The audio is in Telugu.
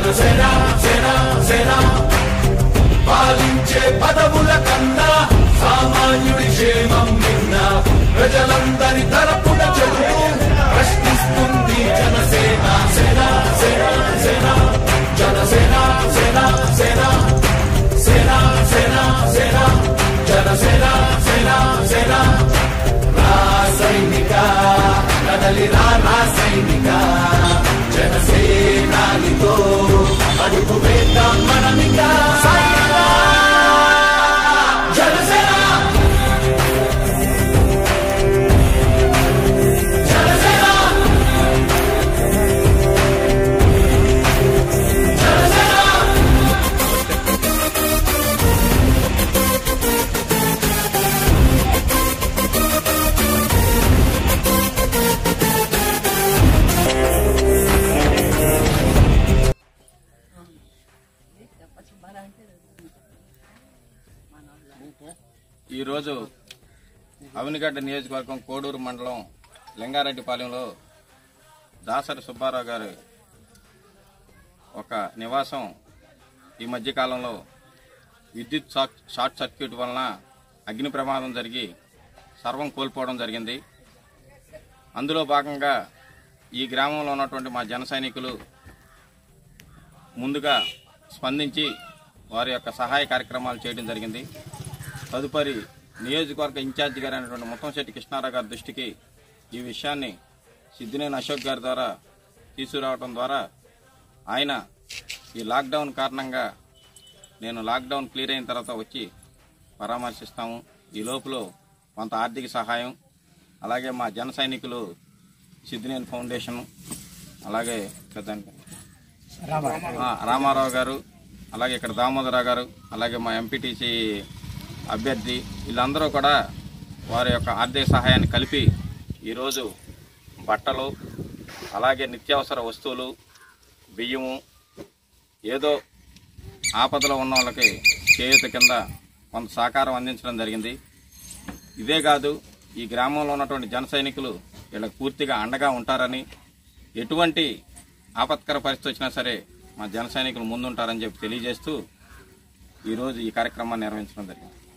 జనసేన సేన సేన పాలించే పదవుల కన్నా సామాన్యుడి క్షేమం నిన్న ప్రజలందరి తరపున చెబుతూ ప్రశ్నిస్తుంది జనసేన సేన సేన సేన జనసేన సేన సేన సేన సేన సేన జనసేన సేన సేన రా సైనిక కదలి రా రా సైనిక జనసేనానితో అడుగు వేద్దాం మనమిక సైనిక జనసేన జనసేన జనసేన ఈరోజు అవినిగడ్డ నియోజకవర్గం కోడూరు మండలం లింగారెడ్డిపాలెంలో దాసరి సుబ్బారావు గారి ఒక నివాసం ఈ మధ్యకాలంలో విద్యుత్ షాక్ షార్ట్ సర్క్యూట్ వలన అగ్ని ప్రమాదం జరిగి సర్వం కోల్పోవడం జరిగింది అందులో భాగంగా ఈ గ్రామంలో ఉన్నటువంటి మా జన సైనికులు ముందుగా స్పందించి వారి యొక్క సహాయ కార్యక్రమాలు చేయడం జరిగింది తదుపరి నియోజకవర్గ ఇన్ఛార్జి గారు అయినటువంటి ముత్తంశెట్టి కృష్ణారావు గారి దృష్టికి ఈ విషయాన్ని సిద్దినేని అశోక్ గారి ద్వారా తీసుకురావడం ద్వారా ఆయన ఈ లాక్డౌన్ కారణంగా నేను లాక్డౌన్ క్లియర్ అయిన తర్వాత వచ్చి పరామర్శిస్తాము ఈ లోపల కొంత ఆర్థిక సహాయం అలాగే మా జన సైనికులు సిద్దినేని ఫౌండేషన్ అలాగే పెద్ద ఆ, రామారావు గారు అలాగే ఇక్కడ దామోదరరావు గారు అలాగే మా ఎంపీటీసీ అభ్యర్థి వీళ్ళందరూ కూడా వారి యొక్క ఆర్థిక సహాయాన్ని కలిపి ఈరోజు బట్టలు అలాగే నిత్యావసర వస్తువులు బియ్యము ఏదో ఆపదలో ఉన్న వాళ్ళకి చేయూత కింద కొంత సహకారం అందించడం జరిగింది ఇదే కాదు ఈ గ్రామంలో ఉన్నటువంటి జన సైనికులు వీళ్ళకి పూర్తిగా అండగా ఉంటారని ఎటువంటి ఆపత్కర పరిస్థితి వచ్చినా సరే మా జన సైనికులు ముందుంటారని చెప్పి తెలియజేస్తూ ఈరోజు ఈ కార్యక్రమాన్ని నిర్వహించడం జరిగింది